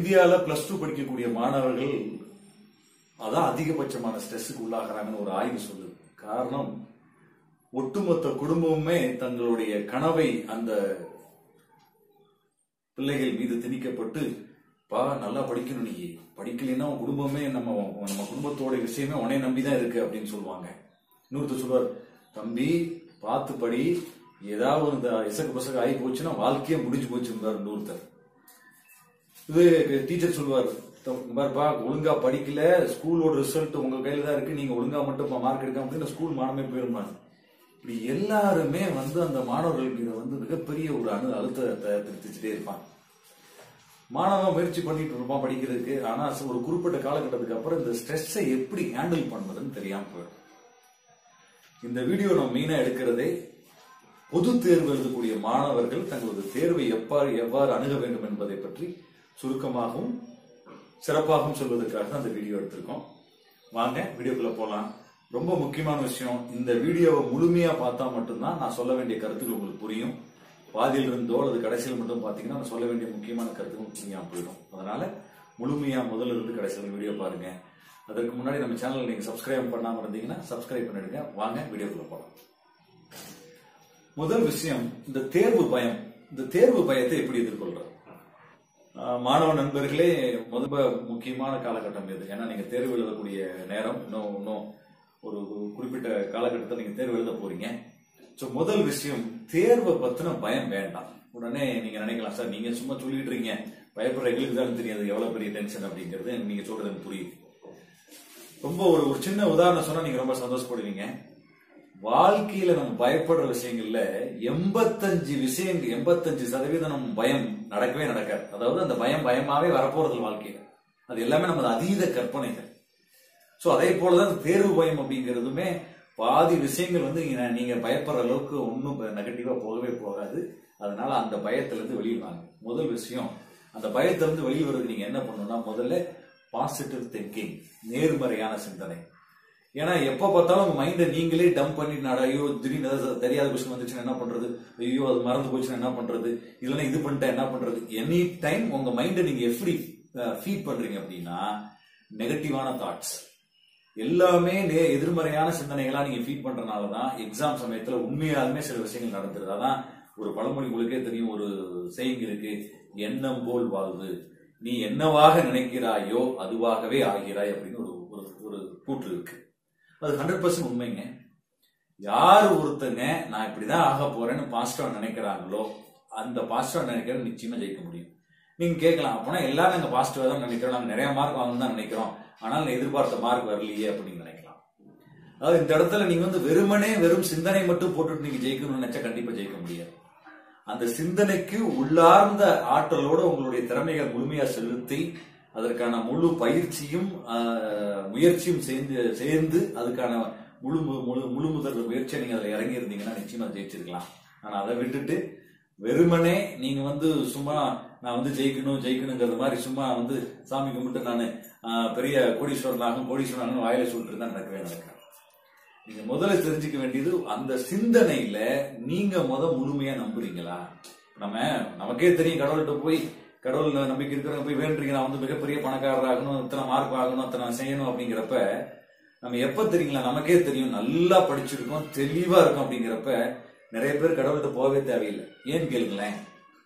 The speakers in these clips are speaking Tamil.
இந்தியால பிளஸ் டூ படிக்கக்கூடிய மாணவர்கள் அதான் அதிகபட்சமான ஸ்ட்ரெஸ்ஸுக்கு உள்ளாகிறாங்கன்னு ஒரு ஆய்வு சொல்லுது காரணம் ஒட்டுமொத்த குடும்பமுமே தங்களுடைய கனவை அந்த பிள்ளைகள் மீது திணிக்கப்பட்டு பா நல்லா படிக்கணும் நீ படிக்கலைன்னா உன் குடும்பமே நம்ம நம்ம குடும்பத்தோட விஷயமே உன்னை நம்பிதான் இருக்கு அப்படின்னு சொல்லுவாங்க இன்னொருத்தர் சொல்லுவார் தம்பி பார்த்து படி ஏதாவது இந்த இசக்கு பசக்கு ஆகி போச்சுன்னா வாழ்க்கையே முடிஞ்சு போச்சுன்றார் இன்னொருத்தர் இது டீச்சர் சொல்லுவார் "தம், இங்க பாருப்பா ஒழுங்கா படிக்கல ஸ்கூலோட ரிசல்ட் உங்க கையில தான் இருக்கு நீங்க ஒழுங்கா மட்டும் மார்க் எடுக்காம அப்படின்னு ஸ்கூல் மானமே போயிருமாங்க இப்படி எல்லாருமே வந்து அந்த மாணவர்கள் மீது வந்து மிகப்பெரிய ஒரு அணு அழுத்தத்தை திருத்திச்சுட்டே இருப்பாங்க மாணவன் முயற்சி பண்ணிட்டு இருப்பான் படிக்கிறதுக்கு ஆனா ஒரு குறிப்பிட்ட காலகட்டத்துக்கு அப்புறம் இந்த ஸ்ட்ரெஸ்ஸை எப்படி ஹேண்டில் பண்ணுறதுன்னு தெரியாம போயிடும் இந்த வீடியோ நம்ம மெயினா எடுக்கிறதே பொது தேர்வு எழுதக்கூடிய மாணவர்கள் தங்களது தேர்வை எவ்வாறு எவ்வாறு அணுக வேண்டும் என்பதை பற்றி சுருக்கமாகவும் சிறப்பாகவும் சொல்வதற்காக தான் அந்த வீடியோ எடுத்திருக்கோம் வாங்க வீடியோக்குள்ள போலாம் ரொம்ப முக்கியமான விஷயம் இந்த வீடியோவை முழுமையா பார்த்தா மட்டும்தான் நான் சொல்ல வேண்டிய கருத்துக்கள் உங்களுக்கு புரியும் பாதியில் இருந்தோ அல்லது கடைசியில் மட்டும் பாத்தீங்கன்னா நான் சொல்ல வேண்டிய முக்கியமான கருத்துக்கள் புரியாம போயிடும் அதனால முழுமையா முதல்ல இருந்து கடைசியில் வீடியோ பாருங்க அதற்கு முன்னாடி நம்ம சேனல் நீங்க சப்ஸ்கிரைப் பண்ணாம இருந்தீங்கன்னா சப்ஸ்கிரைப் பண்ணிடுங்க வாங்க வீடியோக்குள்ள போலாம் முதல் விஷயம் இந்த தேர்வு பயம் இந்த தேர்வு பயத்தை எப்படி எதிர்கொள்றது ஆஹ் மாணவ நண்பர்களே முதல்ல முக்கியமான காலகட்டம் இது ஏன்னா நீங்க தேர்வு எழுதக்கூடிய நேரம் இன்னும் இன்னும் ஒரு குறிப்பிட்ட காலகட்டத்தில் நீங்க தேர்வு எழுத போறீங்க ஸோ முதல் விஷயம் தேர்வை பத்தின பயம் வேண்டாம் உடனே நீங்க நினைக்கலாம் சார் நீங்க சும்மா சொல்லிட்டு இருக்கீங்க பயப்படுற எங்களுக்கு தான் தெரியாது எவ்வளவு பெரிய டென்ஷன் அப்படிங்கிறது நீங்க சொல்றது எனக்கு புரியுது ரொம்ப ஒரு ஒரு சின்ன உதாரணம் சொன்னா நீங்க ரொம்ப சந்தோஷப்படுவீங்க வாழ்க்கையில நம்ம பயப்படுற விஷயங்கள்ல எண்பத்தஞ்சு விஷயங்கள் எண்பத்தஞ்சு சதவீதம் நம்ம பயம் நடக்கவே நடக்காது அதாவது அந்த பயம் பயமாவே வரப்போறது வாழ்க்கையில அது எல்லாமே நமது அதீத கற்பனைகள் சோ அதே போலதான் இந்த தேர்வு பயம் அப்படிங்கிறதுமே பாதி விஷயங்கள் வந்து நீங்க நீங்க பயப்படுற அளவுக்கு ஒன்றும் நெகட்டிவா போகவே போகாது அதனால அந்த பயத்துல இருந்து வெளியே வாங்க முதல் விஷயம் அந்த பயத்துல இருந்து வெளியே வர்றதுக்கு நீங்க என்ன பண்ணணும்னா முதல்ல பாசிட்டிவ் திங்கிங் நேர்மறையான சிந்தனை ஏன்னா எப்ப பார்த்தாலும் உங்க மைண்டை நீங்களே டம்ப் பண்ணிட்டு நட, ஐயோ திடீர்னு ஏதாவது தெரியாத விஷயம் வந்துச்சுன்னா என்ன பண்றது ஐயோ அது மறந்து போச்சுன்னா என்ன பண்றது இல்லைன்னா இது பண்ணிட்டா என்ன பண்றது எனி டைம் உங்க மைண்டை நீங்க எப்படி ஃபீட் பண்றீங்க அப்படின்னா நெகட்டிவான தாட்ஸ் எல்லாமே நே- எதிர்மறையான சிந்தனைகளா நீங்க ஃபீட் பண்றதுனால தான் எக்ஸாம் சமயத்துல உண்மையாலுமே சில விஷயங்கள் நடந்துருது அதான் ஒரு பழமொழி உங்களுக்கே தெரியும் ஒரு செய்தி இருக்கு எண்ணம் போல் வாழ்வு நீ என்னவாக நினைக்கிறாயோ அதுவாகவே ஆகிறாய் அப்படின்னு ஒரு ஒரு ஒரு கூற்று இருக்கு அது ஹண்ட்ரட் பர்சன்ட் உண்மைங்க யார் ஒருத்தங்க நான் இப்படிதான் ஆக போறேன்னு பாசிட்டிவா நினைக்கிறாங்களோ அந்த பாசிட்டிவா நினைக்கிறது நிச்சயமா ஜெயிக்க முடியும் நீங்க கேட்கலாம் அப்போனா எல்லாரும் நாங்க பாசிட்டிவா தான் நினைக்கிறோம் நாங்க நிறைய மார்க் வாங்கணும் தான் நினைக்கிறோம் ஆனால் நான் எதிர்பார்த்த மார்க் வரலையே அப்படின்னு நினைக்கலாம் அதாவது இந்த இடத்துல நீங்க வந்து வெறுமனே வெறும் சிந்தனை மட்டும் போட்டுட்டு நீங்க ஜெயிக்கணும்னு நினைச்சா கண்டிப்பா ஜெயிக்க முடியாது அந்த சிந்தனைக்கு உள்ளார்ந்த ஆற்றலோட உங்களுடைய திறமைகள் முழுமையா செலுத்தி அதற்கான முழு பயிற்சியும் ஆஹ், முயற்சியும் சேர்ந்து சேர்ந்து அதுக்கான முழு மு- முழு முழு முதல் முயற்சியை நீங்க அதுல இறங்கி இருந்தீங்கன்னா நிச்சயமா ஜெயிச்சிருக்கலாம் ஆனா அதை விட்டுட்டு வெறுமனே நீங்க வந்து சும்மா நான் வந்து ஜெயிக்கணும் ஜெயிக்கணுங்கிறது மாதிரி சும்மா வந்து சாமி கும்பிட்டு நான் பெரிய கோடீஸ்வரனாகும் கோடீஸ்வரனாகும் வாயில சொல்லிட்டு தான் நடக்கவே நடக்காது நீங்க முதல்ல தெரிஞ்சுக்க வேண்டியது அந்த சிந்தனையில நீங்க முத முழுமையா நம்புறீங்களா நம்ம நமக்கே தெரியும் கடவுள்கிட்ட போய் கடவுள் நம்பிக்கை இருக்கிறவங்க போய் வேண்டுறீங்க நான் வந்து மிகப்பெரிய பணக்காரர் ஆகணும் இத்தனை மார்க் ஆகணும் இத்தனை செய்யணும் அப்படிங்கிறப்ப நம்ம எப்ப தெரியுங்களா நமக்கே தெரியும் நல்லா படிச்சிருக்கோம் தெளிவா இருக்கும் அப்படிங்கிறப்ப நிறைய பேர் கடவுள்கிட்ட போகவே தேவையில்லை ஏன்னு கேளுங்களேன்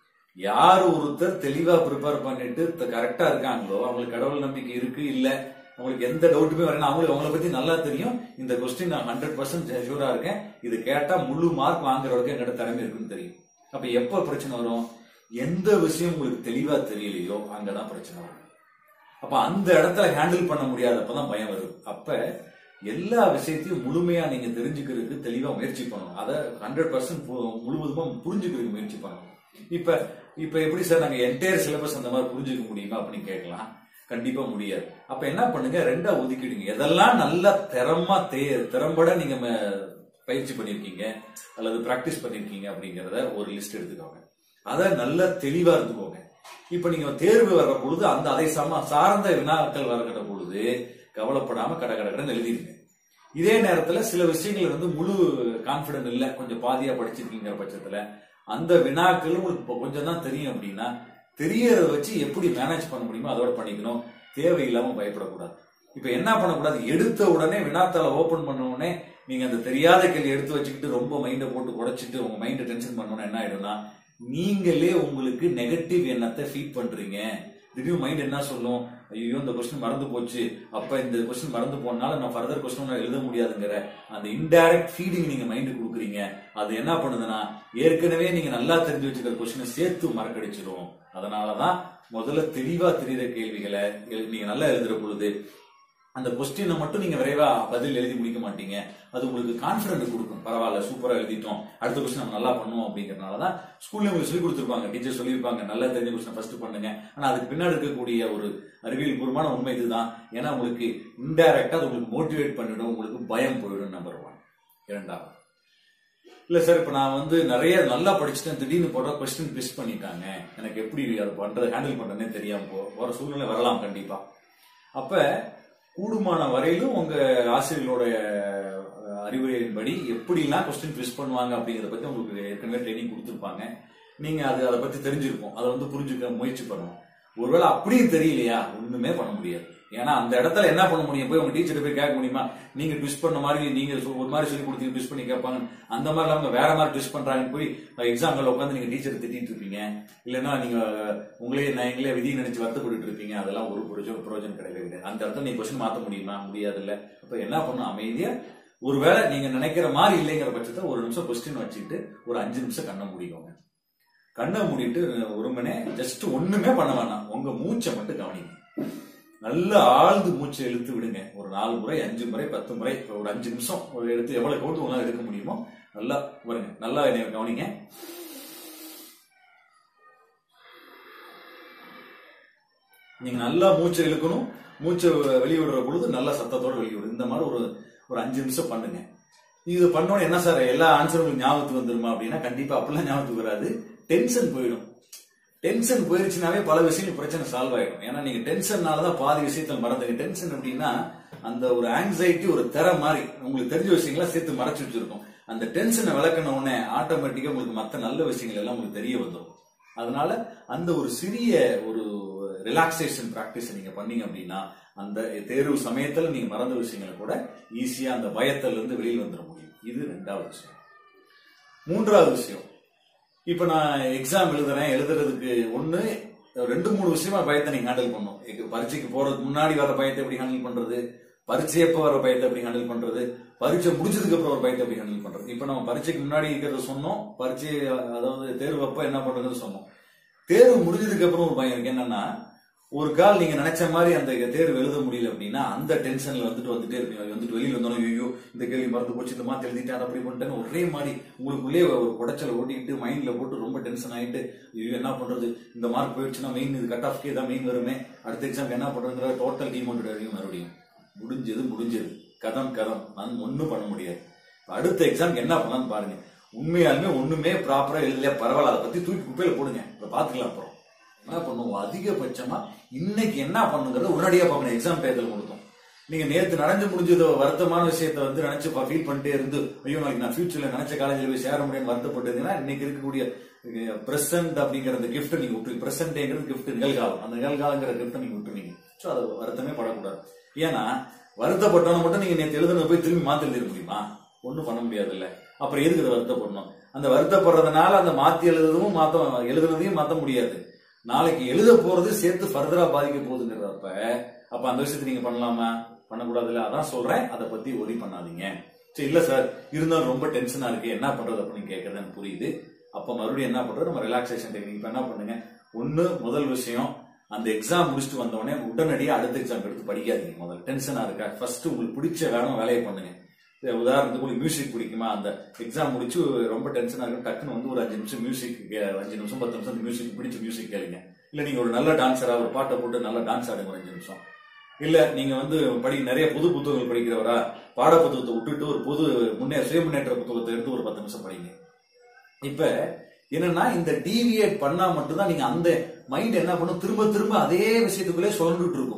யார் ஒருத்தர் தெளிவா ப்ரிப்பேர் பண்ணிட்டு கரெக்டா இருக்காங்களோ அவங்களுக்கு கடவுள் நம்பிக்கை இருக்கு இல்ல அவங்களுக்கு எந்த டவுட்டுமே வரணும் அவங்களுக்கு அவங்கள பத்தி நல்லா தெரியும் இந்த கொஸ்டின் நான் ஹண்ட்ரட் பர்சன்ட் ஷூரா இருக்கேன் இது கேட்டா முழு மார்க் வாங்குற வரைக்கும் என்னோட திறமை இருக்குன்னு தெரியும் அப்ப எப்ப பிரச்சனை வரும் எந்த விஷயம் உங்களுக்கு தெளிவா தெரியலையோ அங்கதான் பிரச்சனை வரும் அப்ப அந்த இடத்துல ஹேண்டில் பண்ண முடியாதப்பதான் பயம் வருது அப்ப எல்லா விஷயத்தையும் முழுமையா நீங்க தெரிஞ்சுக்கிறதுக்கு தெளிவா முயற்சி பண்ணணும் அதை ஹண்ட்ரட் பர்சன்ட் முழுவதுமா புரிஞ்சுக்கிறதுக்கு முயற்சி பண்ணணும் இப்ப இப்ப எப்படி சார் நாங்க என்டையர் சிலபஸ் அந்த மாதிரி புரிஞ்சுக்க முடியுமா அப்படின்னு கேட்கலாம் கண்டிப்பா முடியாது அப்ப என்ன பண்ணுங்க ரெண்டா ஒதுக்கிடுங்க எதெல்லாம் நல்லா திறமா தே- திறம்பட நீங்க ம- பயிற்சி பண்ணிருக்கீங்க அல்லது பிராக்டிஸ் பண்ணிருக்கீங்க அப்படிங்கறத ஒரு லிஸ்ட் எடுத்துக்கோங்க அதை நல்லா தெளிவா இருந்துக்கோங்க இப்ப நீங்க தேர்வு வர்ற பொழுது அந்த அதை சம சார்ந்த வினாக்கள் வருகிற பொழுது கவலைப்படாம கட கடன்னு எழுதிருங்க இதே நேரத்துல சில விஷயங்கள் வந்து முழு கான்பிடன்ட் இல்ல கொஞ்சம் பாதியா படிச்சிருக்கீங்க பட்சத்துல அந்த வினாக்கள் உங்களுக்கு இப்போ கொஞ்சம் தான் தெரியும் அப்படின்னா தெரியறத வச்சு எப்படி மேனேஜ் பண்ண முடியுமோ அதோட பண்ணிக்கணும் தேவையில்லாம பயப்படக்கூடாது இப்ப என்ன பண்ணக்கூடாது எடுத்த உடனே வினாத்தாள ஓபன் பண்ண உடனே நீங்க அந்த தெரியாத கேள்வி எடுத்து வச்சுக்கிட்டு ரொம்ப மைண்டை போட்டு குடைச்சிட்டு உங்க மைண்டை டென்ஷன் பண்ணோன்னா என்ன ஆயிடும்னா நீங்களே உங்களுக்கு நெகட்டிவ் எண்ணத்தை ஃபீட் பண்றீங்க திடீர்னு மைண்ட் என்ன சொல்லும் ஐயோ இந்த கொஸ்டின் மறந்து போச்சு அப்ப இந்த கொஸ்டின் மறந்து போனால நான் ஃபர்தர் கொஸ்டின் எழுத முடியாதுங்கிற அந்த இன்டைரக்ட் ஃபீடிங் நீங்க மைண்டு கொடுக்குறீங்க அது என்ன பண்ணுதுன்னா ஏற்கனவே நீங்க நல்லா தெரிஞ்சு வச்சுக்கிற கொஸ்டினை சேர்த்து மறக்கடிச்சிடும் அதனாலதான் முதல்ல தெளிவா தெரியுற கேள்விகளை எழு- நீங்க நல்லா எழுதுற பொழுது அந்த கொஸ்டினை மட்டும் நீங்க விரைவா பதில் எழுதி முடிக்க மாட்டீங்க அது உங்களுக்கு கான்பிடன்ட் கொடுக்கும் பரவாயில்ல சூப்பரா எழுதிட்டோம் அடுத்த கொஸ்டின் நம்ம நல்லா பண்ணுவோம் அப்படிங்கறதுனாலதான் ஸ்கூல்ல உங்களுக்கு சொல்லி கொடுத்துருப்பாங்க டீச்சர் சொல்லியிருப்பாங்க நல்லா தெரிஞ்ச கொஸ்டின் ஃபர்ஸ்ட் பண்ணுங்க ஆனா அதுக்கு பின்னாடி இருக்கக்கூடிய ஒரு அறிவியல் பூர்வமான உண்மை இதுதான் ஏன்னா உங்களுக்கு இன்டைரக்டா அது உங்களுக்கு மோட்டிவேட் பண்ணிடும் உங்களுக்கு பயம் போயிடும் நம்பர் ஒன் இரண்டாவது இல்ல சார் இப்ப நான் வந்து நிறைய நல்லா படிச்சுட்டேன் திடீர்னு போட கொஸ்டின் மிஸ் பண்ணிட்டாங்க எனக்கு எப்படி அதை பண்றது ஹேண்டில் பண்றதுனே தெரியாம போ போற சூழ்நிலை வரலாம் கண்டிப்பா அப்ப கூடுமான வரையிலும் உங்க ஆசிரியர்களோட அஹ், அறிவுரையின்படி எப்படிலாம் கொஸ்டின் ட்விஸ்ட் பண்ணுவாங்க அப்படிங்கறத பத்தி உங்களுக்கு ஏற்கனவே ட்ரைனிங் கொடுத்துருப்பாங்க நீங்க அது அதை பத்தி தெரிஞ்சிருக்கும் அதை வந்து புரிஞ்சுக்க முயற்சி பண்ணணும் ஒருவேளை அப்படியும் தெரியலையா ஒண்ணுமே பண்ண முடியாது ஏன்னா அந்த இடத்துல என்ன பண்ண முடியும் போய் உங்க டீச்சர் போய் கேட்க முடியுமா நீங்க ட்விஸ்ட் பண்ண மாதிரி நீங்க சொ- ஒரு மாதிரி சொல்லி கொடுத்தீங்க ட்விஸ்ட் பண்ணி கேட்பாங்க அந்த மாதிரி இல்லாம வேற மாதிரி ட்விஸ்ட் பண்றாங்கன்னு போய் எக்ஸாம்ல உட்காந்து நீங்க டீச்சர் திட்டிட்டு இருப்பீங்க இல்லைன்னா நீங்க உங்களே நீங்களே விதி நினைச்சு வருத்தப்பட்டு இருப்பீங்க அதெல்லாம் ஒரு பிரயோஜனம் பிரயோஜனம் கிடையவே கிடையாது அந்த இடத்துல நீங்க கொஸ்டின் மாத்த முடியுமா முடியாது இல்ல அப்ப என்ன பண்ணும் அமைதியா ஒருவேளை நீங்க நினைக்கிற மாதிரி இல்லைங்கிற பட்சத்துல ஒரு நிமிஷம் கொஸ்டின் வச்சுக்கிட்டு ஒரு அஞ்சு நிமிஷம் கண்ணை மூடிக்கோங்க கண்ணை மூடிட்டு ஒரு மணி ஜஸ்ட் ஒண்ணுமே பண்ண வேணாம் உங்க மூச்சை மட்டும் கவனிங்க நல்லா ஆழ்ந்து மூச்சை இழுத்து விடுங்க ஒரு நாலு முறை அஞ்சு முறை பத்து முறை இப்ப ஒரு அஞ்சு நிமிஷம் ஒரு எடுத்து எவ்வளவு கவுண்ட் உங்களால எடுக்க முடியுமோ நல்லா வருங்க நல்லா என்னை கவனிங்க நீங்க நல்லா மூச்சை இழுக்கணும் மூச்சை வெளியே விடுற பொழுது நல்லா சத்தத்தோட வெளியே விடும் இந்த மாதிரி ஒரு ஒரு அஞ்சு நிமிஷம் பண்ணுங்க இது பண்ணோட என்ன சார் எல்லா ஆன்சரும் உங்களுக்கு ஞாபகத்துக்கு வந்துருமா அப்படின்னா கண்டிப்பா அப்படிலாம் ஞாபகத்துக்கு வராது டென்ஷன் போயிடும் டென்ஷன் போயிருச்சுனாவே பல விஷயங்கள் பிரச்சனை சால்வ் ஆயிடும் ஏன்னா நீங்க டென்ஷன்னால தான் பாதி விஷயத்துல மறந்துங்க டென்ஷன் அப்படின்னா அந்த ஒரு ஆங்ஸைட்டி ஒரு திற மாதிரி உங்களுக்கு தெரிஞ்ச விஷயங்களா சேர்த்து மறைச்சு வச்சிருக்கும் அந்த டென்ஷனை விளக்கின உடனே ஆட்டோமேட்டிக்கா உங்களுக்கு மத்த நல்ல விஷயங்கள் எல்லாம் உங்களுக்கு தெரிய வந்துடும் அதனால அந்த ஒரு சிறிய ஒரு ரிலாக்ஸேஷன் பிராக்டிஸ் நீங்க பண்ணீங்க அப்படின்னா அந்த தேர்வு சமயத்துல நீங்க மறந்த விஷயங்களை கூட ஈஸியா அந்த பயத்துல இருந்து வெளியில் வந்துட முடியும் இது ரெண்டாவது விஷயம் மூன்றாவது விஷயம் இப்ப நான் எக்ஸாம் எழுதுறேன் எழுதுறதுக்கு ஒண்ணு ரெண்டு மூணு விஷயமா பயத்தை நீங்க ஹேண்டில் பண்ணும் இப்ப பரீட்சைக்கு போறதுக்கு முன்னாடி வர பயத்தை எப்படி ஹேண்டில் பண்றது பரீட்சை எப்ப வர பயத்தை எப்படி ஹேண்டில் பண்றது பரீட்சை முடிஞ்சதுக்கு அப்புறம் ஒரு பயத்தை எப்படி ஹேண்டில் பண்றது இப்ப நம்ம பரீட்சைக்கு முன்னாடி இருக்கிறத சொன்னோம் பரீட்சை அதாவது தேர்வு அப்ப என்ன பண்றதுன்னு சொன்னோம் தேர்வு முடிஞ்சதுக்கு அப்புறம் ஒரு பயம் இருக்கு என்னன்னா ஒரு கால் நீங்க நினைச்ச மாதிரி அந்த தேர்வு எழுத முடியல அப்படின்னா அந்த டென்ஷன்ல வந்துட்டு வந்துட்டே இருப்பீங்க வந்துட்டு வெளியில வந்தாலும் ஐயோ இந்த கேள்வி மறந்து போச்சு இந்த மாத்தி எழுதிட்டேன் அதை அப்படி பண்ணிட்டேன்னு ஒரே மாதிரி உங்களுக்குள்ளே ஒரு குடைச்சலை ஓட்டிக்கிட்டு மைண்ட்ல போட்டு ரொம்ப டென்ஷன் ஆயிட்டு ஐயோ என்ன பண்றது இந்த மார்க் போயிடுச்சுன்னா மெயின் இது கட் ஆஃப்கே தான் மெயின் வருமே அடுத்த எக்ஸாம் என்ன பண்றதுங்கிற டோட்டல் டிமோட்டிவேட் வரையும் மறுபடியும் முடிஞ்சது முடிஞ்சது கதம் கதம் நான் ஒண்ணும் பண்ண முடியாது இப்ப அடுத்த எக்ஸாம் என்ன பண்ணலாம்னு பாருங்க உண்மையாலுமே ஒண்ணுமே ப்ராப்பரா எழுதலையா பரவாயில்ல அதை பத்தி தூக்கி குப்பையில போடுங்க அதை பாத்துக்கலாம் அப்புறம் என்ன பண்ணுவோம் அதிகபட்சமா இன்னைக்கு என்ன பண்ணுங்கிறத உடனடியா பார்க்கணும் எக்ஸாம் டயத்தில் கொடுத்தோம் நீங்க நேத்து நடந்து முடிஞ்சது வருத்தமான விஷயத்த வந்து நினைச்சு ஃபீல் பண்ணிட்டே இருந்து ஐயோ நாளைக்கு நான் ஃபியூச்சர்ல நினைச்ச காலேஜில் போய் சேர முடியும்னு வருத்தப்பட்டதுன்னா இன்னைக்கு இருக்கக்கூடிய பிரசன்ட் அப்படிங்கிற அந்த கிஃப்ட் நீங்க விட்டு பிரசன்ட்ங்கிறது கிஃப்ட் நிகழ்காலம் அந்த நிகழ்காலங்கிற கிஃப்ட் நீங்க விட்டுருவீங்க ஸோ அது வருத்தமே படக்கூடாது ஏன்னா வருத்தப்பட்டவன மட்டும் நீங்க நேற்று எழுதுனது போய் திரும்பி மாத்தி எழுதிட முடியுமா ஒண்ணும் பண்ண முடியாது இல்ல அப்புறம் எதுக்கு அதை வருத்தப்படணும் அந்த வருத்தப்படுறதுனால அந்த மாத்தி எழுதுறதும் மாத்த எழுதுனதையும் மாத்த முடியாது நாளைக்கு எழுத போறது சேர்த்து ஃபர்தரா பாதிக்க போகுதுங்கிறப்ப அப்ப அந்த விஷயத்தை நீங்க பண்ணலாமா பண்ணக்கூடாதுல்ல அதான் சொல்றேன் அதை பத்தி ஒரி பண்ணாதீங்க சரி இல்ல சார் இருந்தாலும் ரொம்ப டென்ஷனா இருக்கு என்ன பண்றது அப்படின்னு கேட்கறது எனக்கு புரியுது அப்ப மறுபடியும் என்ன பண்றது நம்ம ரிலாக்ஸேஷன் டெக்னிக் இப்ப என்ன பண்ணுங்க ஒண்ணு முதல் விஷயம் அந்த எக்ஸாம் முடிச்சுட்டு வந்தோடனே உடனடியாக அடுத்த எக்ஸாம் எடுத்து படிக்காதீங்க முதல்ல டென்ஷனா இருக்கா ஃபர்ஸ்ட் உங்களுக்கு பிடிச்ச வேணும் வேலையை பண்ணுங்க இது உதாரணத்துக்கு உங்களுக்கு மியூசிக் பிடிக்குமா அந்த எக்ஸாம் முடிச்சு ரொம்ப டென்ஷனா இருக்கும் டக்குன்னு வந்து ஒரு அஞ்சு நிமிஷம் மியூசிக் அஞ்சு நிமிஷம் பத்து நிமிஷம் மியூசிக் பிடிச்ச மியூசிக் கேளுங்க இல்ல நீங்க ஒரு நல்ல டான்ஸரா ஒரு பாட்டை போட்டு நல்லா டான்ஸ் ஆடுங்க ஒரு அஞ்சு நிமிஷம் இல்ல நீங்க வந்து படி நிறைய புது புத்தகங்கள் படிக்கிறவரா பாட புத்தகத்தை விட்டுட்டு ஒரு புது முன்னே சுய முன்னேற்ற புத்தகத்தை எடுத்து ஒரு பத்து நிமிஷம் படிங்க இப்ப என்னன்னா இந்த டீவியேட் பண்ணா மட்டும்தான் நீங்க அந்த மைண்ட் என்ன பண்ணும் திரும்ப திரும்ப அதே விஷயத்துக்குள்ளே சுழண்டுட்டு இருக்கும்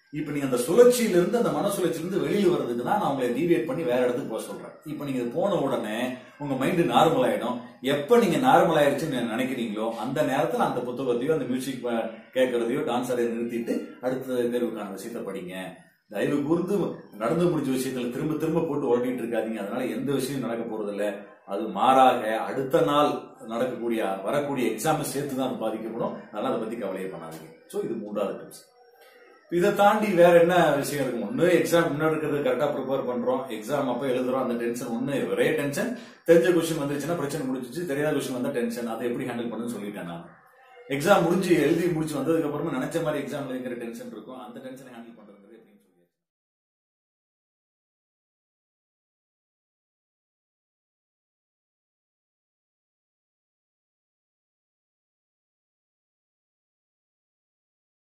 இப்ப நீங்க அந்த சுழற்சியில இருந்து அந்த மன சுழற்சியில இருந்து வெளியில வர்றதுக்கு தான் நான் உங்களை டீவியேட் பண்ணி வேற இடத்துக்கு போக சொல்றேன் இப்ப நீங்க இது போன உடனே உங்க மைண்ட் நார்மல் ஆயிடும் எப்ப நீங்க நார்மல் ஆயிடுச்சுன்னு நினைக்கிறீங்களோ அந்த நேரத்துல அந்த புத்தகத்தையோ அந்த மியூசிக் கேட்கறதையோ டான்ஸ் ஆடையோ நிறுத்திட்டு அடுத்த தேர்வுக்கான விஷயத்த படிங்க தயவு கூர்ந்து நடந்து முடிஞ்ச விஷயத்துல திரும்ப திரும்ப போட்டு ஓட்டிட்டு இருக்காதீங்க அதனால எந்த விஷயம் நடக்க போறது இல்ல அது மாறாக அடுத்த நாள் நடக்கக்கூடிய வரக்கூடிய எக்ஸாம் சேர்த்து தான் அது பாதிக்கப்படும் அதனால அதை பத்தி கவலையே பண்ணாதீங்க சோ இது மூன்றாவது டிப்ஸ் இதை தாண்டி வேற என்ன விஷயம் இருக்கும் ஒண்ணு எக்ஸாம் முன்னாடி இருக்கிறது கரெக்டா ப்ரிப்பேர் பண்றோம் எக்ஸாம் அப்ப எழுதுறோம் அந்த டென்ஷன் ஒண்ணு ஒரே டென்ஷன் தெரிஞ்ச கொஸ்டின் வந்துருச்சுன்னா பிரச்சனை முடிஞ்சிச்சு தெரியாத கொஸ்டின் வந்தா டென்ஷன் அதை எப்படி ஹேண்டில் பண்ணுன்னு சொல்லிட்டேன் நான் எக்ஸாம் முடிஞ்சு எழுதி முடிச்சு வந்ததுக்கு அப்புறமா நினைச்ச மாதிரி எக்ஸாம்ல இருக்கிற டென்ஷன் இருக்கும் அந்த டென்ஷனை ஹேண்டில் பண்றது